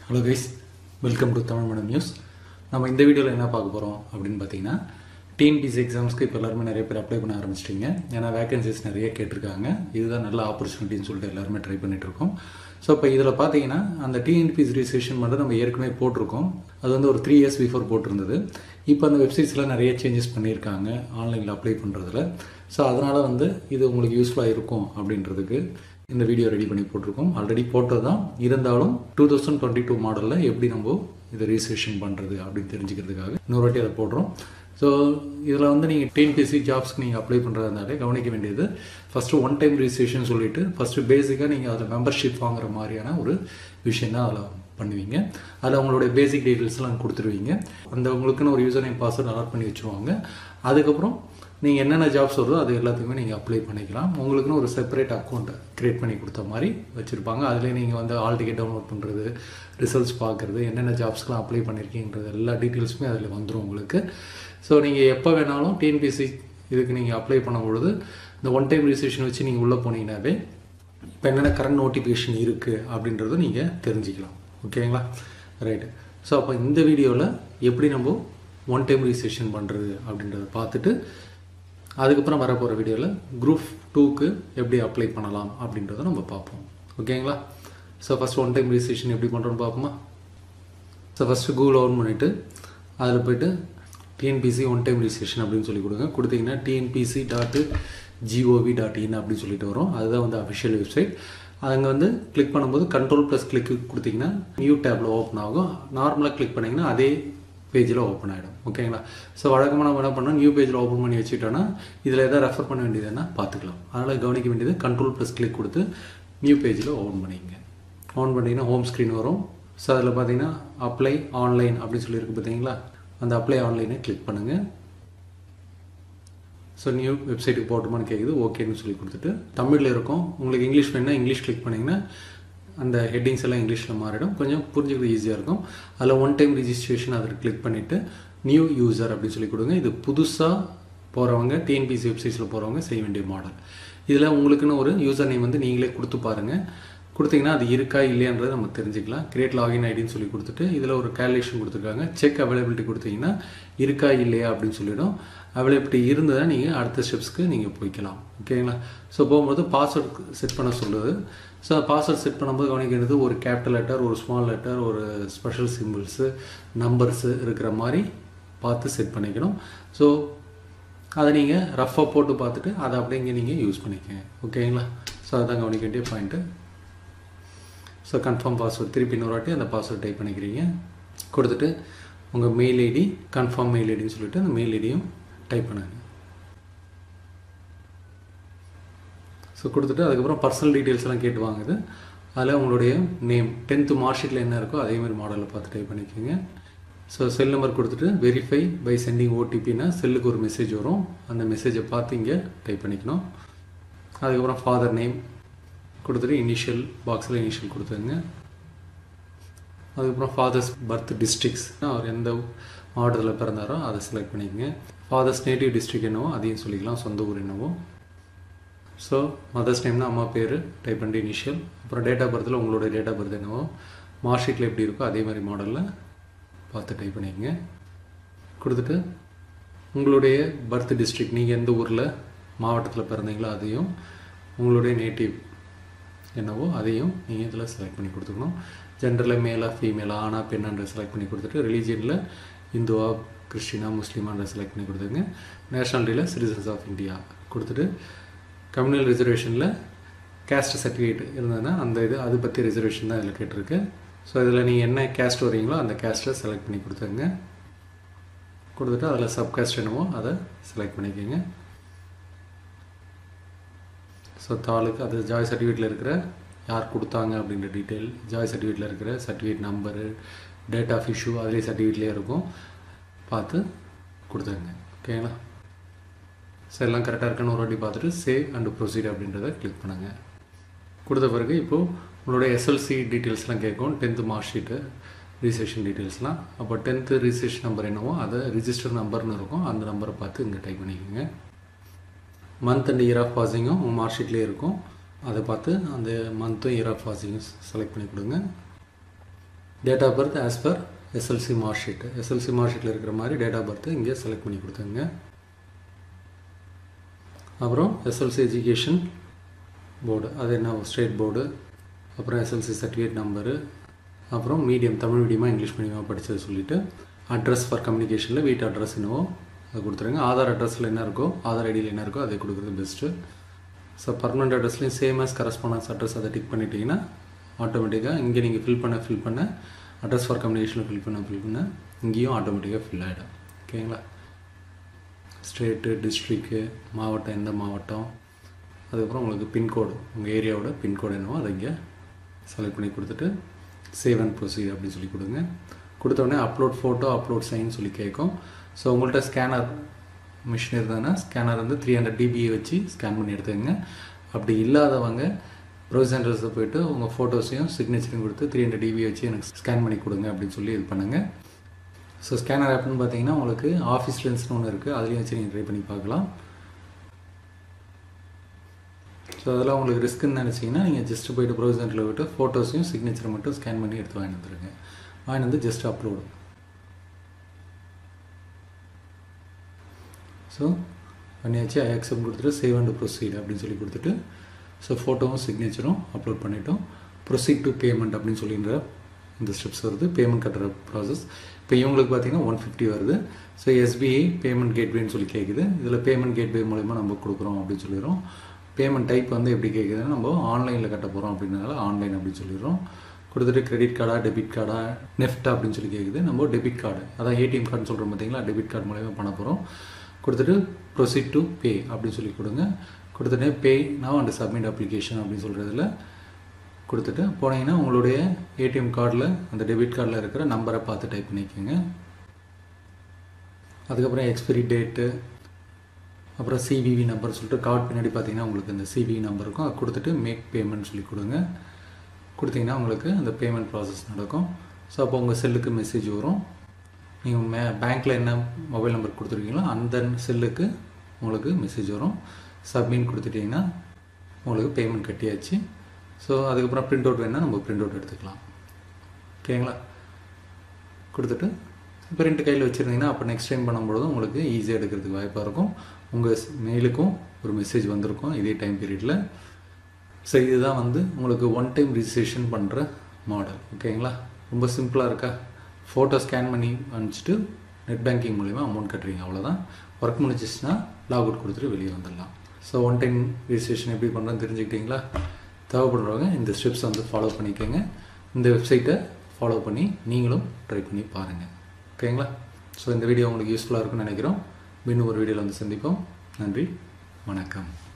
hello guys welcome to Tamil madam news நம்ம இந்த வீடியோவில் என்ன பார்க்க போகிறோம் அப்படின்னு பார்த்தீங்கன்னா டிஎன்பிசி எக்ஸாம்ஸ்க்கு இப்போ எல்லாருமே நிறைய பேர் அப்ளை பண்ண ஆரம்பிச்சிட்டிங்க ஏன்னா வேகன்சிஸ் நிறைய கேட்டிருக்காங்க இதுதான் நல்ல ஆப்பர்ச்சுனிட்டின்னு சொல்லிட்டு எல்லாருமே ட்ரை பண்ணிட்டு இருக்கோம் ஸோ இப்போ இதில் பார்த்தீங்கன்னா அந்த டிஎன்பிசி ரிஜிஸ்ட்ரேஷன் மட்டும் நம்ம ஏற்கனவே போட்டிருக்கோம் அது வந்து ஒரு த்ரீ இயர்ஸ் பிஃபோர் போட்டிருந்தது இப்போ அந்த வெப்சைட்ஸில் நிறைய சேஞ்சஸ் பண்ணியிருக்காங்க ஆன்லைனில் அப்ளை பண்ணுறதுல ஸோ அதனால் வந்து இது உங்களுக்கு யூஸ்ஃபுல்லாக இருக்கும் அப்படின்றதுக்கு இந்த வீடியோ ரெடி பண்ணி போட்டிருக்கோம் ஆல்ரெடி போட்டது தான் இருந்தாலும் டூ தௌசண்ட் டுவெண்ட்டி டூ மாடலில் எப்படி நம்ம இதை ரிஜிஸ்ட்ரேஷன் பண்ணுறது அப்படின்னு தெரிஞ்சுக்கிறதுக்காக இன்னொரு வாட்டி அதை போடுறோம் ஸோ இதில் வந்து நீங்கள் டிஎன்பிஎஸ்சி ஜாப்ஸ்க்கு நீங்கள் அப்ளை பண்ணுறதுனாலே கவனிக்க வேண்டியது ஃபஸ்ட்டு ஒன் டைம் ரிஜிஸ்ட்ரேஷன் சொல்லிட்டு ஃபஸ்ட்டு பேசிக்காக நீங்கள் அதில் மெம்பர்ஷிப் வாங்குற மாதிரியான ஒரு விஷயம் தான் அதில் பண்ணுவீங்க அதில் உங்களுடைய பேசிக் டீட்டெயில்ஸ்லாம் கொடுத்துருவீங்க அந்த உங்களுக்குன்னு ஒரு யூசர் நேம் பாஸ்வேர்ட் அலாட் பண்ணி வச்சுருவாங்க அதுக்கப்புறம் நீங்கள் என்னென்ன ஜாப்ஸ் வருதோ அது எல்லாத்துக்குமே நீங்கள் அப்ளை பண்ணிக்கலாம் உங்களுக்குன்னு ஒரு செப்பரேட் அக்கௌண்ட் க்ரியேட் பண்ணி கொடுத்த மாதிரி வச்சுருப்பாங்க அதிலே நீங்கள் வந்து ஆல் டிக்கெட் டவுன்லோட் பண்ணுறது ரிசல்ட்ஸ் பார்க்குறது என்னென்ன ஜாப்ஸ்க்கெலாம் அப்ளை பண்ணியிருக்கீங்கிறது எல்லா டீட்டெயில்ஸுமே அதில் வந்துடும் உங்களுக்கு ஸோ நீங்கள் எப்போ வேணாலும் டிஎன்பிசி இதுக்கு நீங்கள் அப்ளை பண்ணும்பொழுது இந்த ஒன் டைம் ரிஜிஸ்ட்ரேஷன் வச்சு நீங்கள் உள்ளே போனீங்கன்னாவே இப்போ என்னென்ன கரண்ட் நோட்டிஃபிகேஷன் இருக்குது அப்படின்றத நீங்கள் தெரிஞ்சுக்கலாம் ஓகேங்களா ரைட்டு ஸோ அப்போ இந்த வீடியோவில் எப்படி நம்ம ஒன் டைம் ரிஜிஸ்ட்ரேஷன் பண்ணுறது அப்படின்றத பார்த்துட்டு அதுக்கப்புறம் வரப்போகிற வீடியோவில் குரூப் டூக்கு எப்படி அப்ளை பண்ணலாம் அப்படின்றத நம்ம பார்ப்போம் ஓகேங்களா so first one time registration எப்படி பண்ணுறோன்னு பார்ப்போமா ஸோ ஃபஸ்ட்டு கூகுள் ஓன் பண்ணிவிட்டு அதில் போய்ட்டு டிஎன்பிசி ஒன் டைம் ரிஜிஸ்ட்ரேஷன் அப்படின்னு சொல்லி கொடுங்க கொடுத்தீங்கன்னா TNPSC dot GOV dot in அப்படின்னு சொல்லிட்டு வரும் அதுதான் வந்து அஃபிஷியல் வெப்சைட் அங்கே வந்து கிளிக் பண்ணும்போது கண்ட்ரோல் ப்ளஸ் கிளிக் கொடுத்தீங்கன்னா நியூ டேப்பில் ஓப்பன் ஆகும் நார்மலாக கிளிக் பண்ணிங்கன்னா அதே பேஜில் ஓப்பன் ஆகிடும் ஓகேங்களா ஸோ வழக்கமாக நம்ம என்ன பண்ணோம் நியூ பேஜில் ஓப்பன் பண்ணி வச்சுட்டோன்னா இதில் எதாவது ரெஃபர் பண்ண வேண்டியதுன்னா பார்த்துக்கலாம் அதனால் கவனிக்க வேண்டியது கண்ட்ரோல் ப்ளஸ் கிளிக் கொடுத்து நியூ பேஜில் ஓப்பன் பண்ணிங்க ஓன் பண்ணிங்கன்னா ஹோம் ஸ்க்ரீன் வரும் ஸோ அதில் பார்த்தீங்கன்னா அப்ளை ஆன்லைன் அப்படின்னு சொல்லியிருக்கு பார்த்தீங்களா அந்த அப்ளை ஆன்லைனை கிளிக் பண்ணுங்கள் ஸோ நியூ வெப்சைட்டுக்கு போட்டோமான்னு கேட்குது ஓகேன்னு சொல்லி கொடுத்துட்டு தமிழில் இருக்கும் உங்களுக்கு இங்கிலீஷ் வேணுன்னா இங்கிலீஷ் கிளிக் பண்ணிங்கன்னா அந்த ஹெட்டிங்ஸ் எல்லாம் இங்கிலீஷில் மாறிடும் கொஞ்சம் புரிஞ்சுக்கிறது ஈஸியாக இருக்கும் அதில் ஒன் டைம் ரிஜிஸ்ட்ரேஷன் அதில் கிளிக் பண்ணிவிட்டு நியூ யூசர் அப்படின்னு சொல்லி கொடுங்க இது புதுசாக போகிறவங்க டிஎன்பிசி வெப்சைட்ஸில் போகிறவங்க செய்ய வேண்டிய மாடல் இதில் உங்களுக்குன்னு ஒரு யூசர் நேம் வந்து நீங்களே கொடுத்து பாருங்கள் கொடுத்தீங்கன்னா அது இருக்கா இல்லையான்றதை நம்ம தெரிஞ்சுக்கலாம் கிரியேட் லாகின் ஐடின்னு சொல்லி கொடுத்துட்டு இதில் ஒரு கேல்குலேஷன் கொடுத்துருக்காங்க செக் அவைலபிலிட்டி கொடுத்தீங்கன்னா இருக்கா இல்லையா அப்படின்னு சொல்லிடும் அவைலபிலிட்டி இருந்ததுன்னா நீங்கள் அடுத்த ஸ்டெப்ஸ்க்கு நீங்கள் போய்க்கலாம் ஓகேங்களா ஸோ போகும்போது பாஸ்வேர்ட் செட் பண்ண சொல்லுது ஸோ பாஸ்வேர்ட் செட் பண்ணும்போது கவனிக்கிறது ஒரு கேபிட்டல் லெட்டர் ஒரு ஸ்மால் லெட்டர் ஒரு ஸ்பெஷல் சிம்பிள்ஸு நம்பர்ஸு இருக்கிற மாதிரி பார்த்து செட் பண்ணிக்கணும் ஸோ அதை நீங்கள் ரஃப்பாக போட்டு பார்த்துட்டு அதை அப்படிங்க நீங்கள் யூஸ் பண்ணிக்கங்க ஓகேங்களா ஸோ அதுதான் கவனிக்க வேண்டிய பாயிண்ட்டு ஸோ கன்ஃபார்ம் பாஸ்வேர்ட் திருப்பி இன்னொரு வாட்டி அந்த பாஸ்வேர்ட் டைப் பண்ணிக்கிறீங்க கொடுத்துட்டு உங்கள் மெயில் ஐடி கன்ஃபார்ம் மெயில் ஐடின்னு சொல்லிட்டு அந்த மெயில் ஐடியும் டைப் பண்ணுங்க ஸோ கொடுத்துட்டு அதுக்கப்புறம் பர்சனல் டீட்டெயில்ஸ் எல்லாம் கேட்டு வாங்குது அதில் உங்களுடைய நேம் டென்த்து மார்க் ஷீட்டில் என்ன இருக்கோ அதே மாதிரி மாடலில் பார்த்து டைப் பண்ணிக்கோங்க ஸோ செல் நம்பர் கொடுத்துட்டு வெரிஃபை பை சென்டிங் ஓடிபின்னா செல்லுக்கு ஒரு மெசேஜ் வரும் அந்த மெசேஜை பார்த்து இங்கே டைப் பண்ணிக்கணும் அதுக்கப்புறம் ஃபாதர் நேம் கொடுத்துட்டு இனிஷியல் பாக்ஸில் இனிஷியல் கொடுத்துருங்க அதுக்கப்புறம் ஃபாதர்ஸ் பர்த் டிஸ்ட்ரிக்ஸ் அவர் எந்த மாவட்டத்தில் பிறந்தாரோ அதை செலக்ட் பண்ணிக்கோங்க ஃபாதர்ஸ் நேட்டிவ் டிஸ்ட்ரிக் என்னவோ அதையும் சொல்லிக்கலாம் சொந்த ஊர் என்னவோ ஸோ மதர்ஸ் நேம்னா அம்மா பேர் டைப் பண்ணி இனிஷியல் அப்புறம் டேட் ஆஃப் பர்த்தில் உங்களோட டேட் ஆஃப் பர்த் என்னவோ மார்க் ஷீட்டில் எப்படி இருக்கோ அதே மாதிரி மாடலில் பார்த்து டைப் பண்ணிக்கங்க கொடுத்துட்டு உங்களுடைய பர்த் டிஸ்ட்ரிக் நீங்கள் எந்த ஊரில் மாவட்டத்தில் பிறந்தீங்களோ அதையும் உங்களுடைய நேட்டிவ் என்னவோ அதையும் நீங்கள் இதில் செலக்ட் பண்ணி கொடுத்துக்கணும் ஜென்டரில் மேலாக ஃபீமேலாக ஆனா பெண்ணான்ற செலக்ட் பண்ணி கொடுத்துட்டு ரிலீஜியனில் இந்துவா கிறிஸ்டினா முஸ்லீமான்ற செலக்ட் பண்ணி கொடுத்துங்க நேஷனாலிட்டியில் சிட்டிசன்ஸ் ஆஃப் இந்தியா கொடுத்துட்டு கம்யூனல் ரிசர்வேஷனில் கேஸ்ட் சர்டிஃபிகேட் இருந்ததுன்னா அந்த இது அது பற்றி ரிசர்வேஷன் தான் இதில் கேட்டிருக்கு ஸோ இதில் நீங்கள் என்ன கேஸ்ட் வரீங்களோ அந்த கேஸ்ட்டை செலக்ட் பண்ணி கொடுத்துருங்க கொடுத்துட்டு அதில் சப் கேஸ்ட் என்னவோ அதை செலக்ட் பண்ணிக்கோங்க ஸோ தாலுக்கு அது ஜாய் சர்டிஃபிகேட்டில் இருக்கிற யார் கொடுத்தாங்க அப்படின்ற டீட்டெயில் ஜாய் சர்டிஃபிகேட்டில் இருக்கிற certificate number date of issue அதிலே சர்டிஃபிகேட்லேயே இருக்கும் பார்த்து கொடுத்துருங்க ஓகேங்களா ஸோ எல்லாம் கரெக்டாக இருக்கான்னு ஒரு வாட்டி பார்த்துட்டு சேவ் அண்ட் ப்ரொசீட் அப்படின்றத கிளிக் பண்ணுங்கள் கொடுத்த பிறகு இப்போது உங்களோட எஸ்எல்சி டீட்டெயில்ஸ்லாம் கேட்கும் டென்த்து மார்க் ஷீட்டு ரிஜிஸ்ட்ரேஷன் டீட்டெயில்ஸ்லாம் அப்போ டென்த்து ரிஜிஸ்ட்ரேஷன் நம்பர் என்னவோ அதை ரிஜிஸ்டர் நம்பர்னு இருக்கும் அந்த நம்பரை பார்த்து இங்கே டைப் பண்ணிக்கோங்க மந்த் அண்ட் இயர் ஆஃப் பாசிங்கும் உங்கள் மார்க் ஷீட்லேயே இருக்கும் அதை பார்த்து அந்த மந்த்தும் இயர் ஆஃப் பாசிங்கும் செலக்ட் பண்ணி கொடுங்க date of birth as per SSLC mark sheet SSLC mark ஷீட்டில் இருக்கிற மாதிரி டேட் ஆஃப் பர்த் இங்கே செலக்ட் பண்ணி கொடுத்துங்க அப்புறம் எஸ்எல்சி எஜுகேஷன் போர்டு அது என்ன ஸ்டேட் போர்டு அப்புறம் எஸ்எல்சி சர்டிஃபிகேட் நம்பரு அப்புறம் மீடியம் தமிழ் மீடியமாக இங்கிலீஷ் மீடியமாக படித்தது சொல்லிவிட்டு அட்ரஸ் ஃபார் கம்யூனிகேஷனில் வீட்டு அட்ரஸ் என்னவோ அதை கொடுத்துருங்க ஆதார் அட்ரஸில் என்ன இருக்கோ ஆதார் ஐடியில் என்ன இருக்கோ அதை கொடுக்குறது பெஸ்ட்டு ஸோ பர்மனெண்ட் அட்ரஸ்லையும் சேம் ஆஸ் கரஸ்பாண்டன்ஸ் அட்ரஸ் அதை டிக் பண்ணிட்டீங்கன்னா ஆட்டோமேட்டிக்காக இங்கே நீங்கள் ஃபில் பண்ண ஃபில் பண்ண அட்ரஸ் ஃபார் கம்யூனிகேஷனில் ஃபில் பண்ண ஃபில் பண்ண இங்கேயும் ஆட்டோமேட்டிக்காக ஃபில் ஆகிடும் ஓகேங்களா ஸ்டேட்டு டிஸ்ட்ரிக்கு மாவட்டம் எந்த மாவட்டம் அதுக்கப்புறம் உங்களுக்கு பின்கோடு உங்கள் ஏரியாவோட பின்கோடு என்னவோ அதை இங்கே செலக்ட் பண்ணி கொடுத்துட்டு சேவ் அண்ட் ப்ரொசீட் அப்படின்னு சொல்லி கொடுங்க கொடுத்த உடனே அப்லோட் ஃபோட்டோ அப்லோட் சைன் சொல்லி கேட்கும் ஸோ உங்கள்கிட்ட ஸ்கேனர் மிஷின் இருந்ததுன்னா ஸ்கேனர் வந்து த்ரீ ஹண்ட்ரட் டிபியை வச்சு ஸ்கேன் பண்ணி எடுத்துக்கங்க அப்படி இல்லாதவங்க ப்ரௌஸ் சென்டர்ஸில் போயிட்டு உங்கள் ஃபோட்டோஸையும் சிக்னேச்சரையும் கொடுத்து த்ரீ ஹண்ட்ரட் டிபி வச்சு எனக்கு ஸ்கேன் பண்ணி கொடுங்க அப்படின்னு சொல்லி இது பண்ணுங்கள் ஸோ ஸ்கேனர் ஆப்னு பார்த்தீங்கன்னா உங்களுக்கு ஆஃபீஸ் லென்ஸ்னு ஒன்று இருக்குது அதுலேயும் வச்சு நீங்கள் ட்ரை பண்ணி பார்க்கலாம் ஸோ அதெல்லாம் உங்களுக்கு ரிஸ்க்குன்னு நினச்சிங்கன்னா நீங்கள் ஜஸ்ட் போய்ட்டு ப்ரௌஸ் சென்டரில் போய்ட்டு ஃபோட்டோஸையும் சிக்னேச்சரை மட்டும் ஸ்கேன் பண்ணி எடுத்து வாங்கி வந்துருங்க வாங்கி வந்து ஜஸ்ட் அப்லோடு ஸோ பண்ணியாச்சு ஐ அக்செப்ட் கொடுத்துட்டு சேவ் அண்ட் ப்ரொசீட் அப்படின்னு சொல்லி கொடுத்துட்டு ஸோ ஃபோட்டோவும் சிக்னேச்சரும் அப்லோட் பண்ணிட்டோம் ப்ரொசீட் டு பேமெண்ட் அப்படின்னு சொல்லின்ற இந்த ஸ்டெப்ஸ் வருது பேமெண்ட் கட்டுற ப்ராசஸ் இப்போ இவங்களுக்கு பார்த்தீங்கன்னா ஒன் ஃபிஃப்டி வருது ஸோ எஸ்பிஐ பேமெண்ட் கேட்வேன்னு சொல்லி கேட்குது இதில் பேமெண்ட் கேட்வே மூலிமா நம்ம கொடுக்குறோம் அப்படின்னு சொல்லிடுறோம் பேமெண்ட் டைப் வந்து எப்படி கேட்குதுன்னா நம்ம ஆன்லைனில் கட்ட போகிறோம் அப்படின்றனால ஆன்லைன் அப்படின்னு சொல்லிடுறோம் கொடுத்துட்டு கிரெடிட் கார்டா டெபிட் கார்டா நெஃப்ட் அப்படின்னு சொல்லி கேட்குது நம்ம டெபிட் கார்டு அதான் ஏடிஎம் கார்டுன்னு சொல்கிறோம் பார்த்தீங்களா டெபிட் கார்டு மூலயமா பண்ண போகிறோம் கொடுத்துட்டு ப்ரொசீட் டு பே அப்படின்னு சொல்லி கொடுங்க கொடுத்துட்டு பே நான் அண்ட் சப்மிட் அப்ளிகேஷன் அப்படின்னு சொல்கிறதுல கொடுத்துட்டு போனீங்கன்னா உங்களுடைய ஏடிஎம் கார்டில் அந்த டெபிட் கார்டில் இருக்கிற நம்பரை பார்த்து டைப் பண்ணிக்கோங்க அதுக்கப்புறம் எக்ஸ்பைரி டேட்டு அப்புறம் சிவிவி நம்பர் சொல்லிட்டு கார்டு பின்னாடி பார்த்தீங்கன்னா உங்களுக்கு இந்த சிவிவி நம்பர் இருக்கும் அதை கொடுத்துட்டு மேக் பேமெண்ட் சொல்லி கொடுங்க கொடுத்தீங்கன்னா உங்களுக்கு அந்த பேமெண்ட் ப்ராசஸ் நடக்கும் ஸோ அப்போ உங்கள் செல்லுக்கு மெசேஜ் வரும் நீங்கள் மே பேங்க்கில் என்ன மொபைல் நம்பர் கொடுத்துருக்கீங்களோ அந்த செல்லுக்கு உங்களுக்கு மெசேஜ் வரும் சப்மிட் கொடுத்துட்டிங்கன்னா உங்களுக்கு பேமெண்ட் கட்டியாச்சு ஸோ அதுக்கப்புறம் பிரிண்ட் அவுட் வேணால் நம்ம பிரிண்ட் அவுட் எடுத்துக்கலாம் ஓகேங்களா கொடுத்துட்டு இப்போ ரெண்டு கையில் வச்சுருந்தீங்கன்னா அப்போ நெக்ஸ்ட் டைம் பண்ணும்பொழுது உங்களுக்கு ஈஸியாக எடுக்கிறதுக்கு வாய்ப்பாக இருக்கும் உங்கள் மெயிலுக்கும் ஒரு மெசேஜ் வந்திருக்கும் இதே டைம் பீரியடில் ஸோ இதுதான் வந்து உங்களுக்கு ஒன் டைம் ரிஜிஸ்ட்ரேஷன் பண்ணுற மாடல் ஓகேங்களா ரொம்ப சிம்பிளாக இருக்கா ஃபோட்டோ ஸ்கேன் பண்ணி அனுப்பிச்சிட்டு நெட் பேங்கிங் மூலிமா அமௌண்ட் கட்டுறீங்க அவ்வளோதான் ஒர்க் முடிச்சிச்சுன்னா லாக் அவுட் கொடுத்துட்டு வெளியே வந்துடலாம் ஸோ ஒன் டைம் ரிஜிஸ்ட்ரேஷன் எப்படி பண்ணுறதுன்னு தெரிஞ்சுக்கிட்டிங்களா தேவைப்படுறவங்க இந்த ஸ்டெப்ஸ் வந்து ஃபாலோ பண்ணிக்கோங்க இந்த வெப்சைட்டை ஃபாலோ பண்ணி நீங்களும் ட்ரை பண்ணி பாருங்கள் ஓகேங்களா ஸோ இந்த வீடியோ உங்களுக்கு யூஸ்ஃபுல்லாக இருக்கும்னு நினைக்கிறோம் இன்னும் ஒரு வீடியோவில் வந்து சந்திப்போம் நன்றி வணக்கம்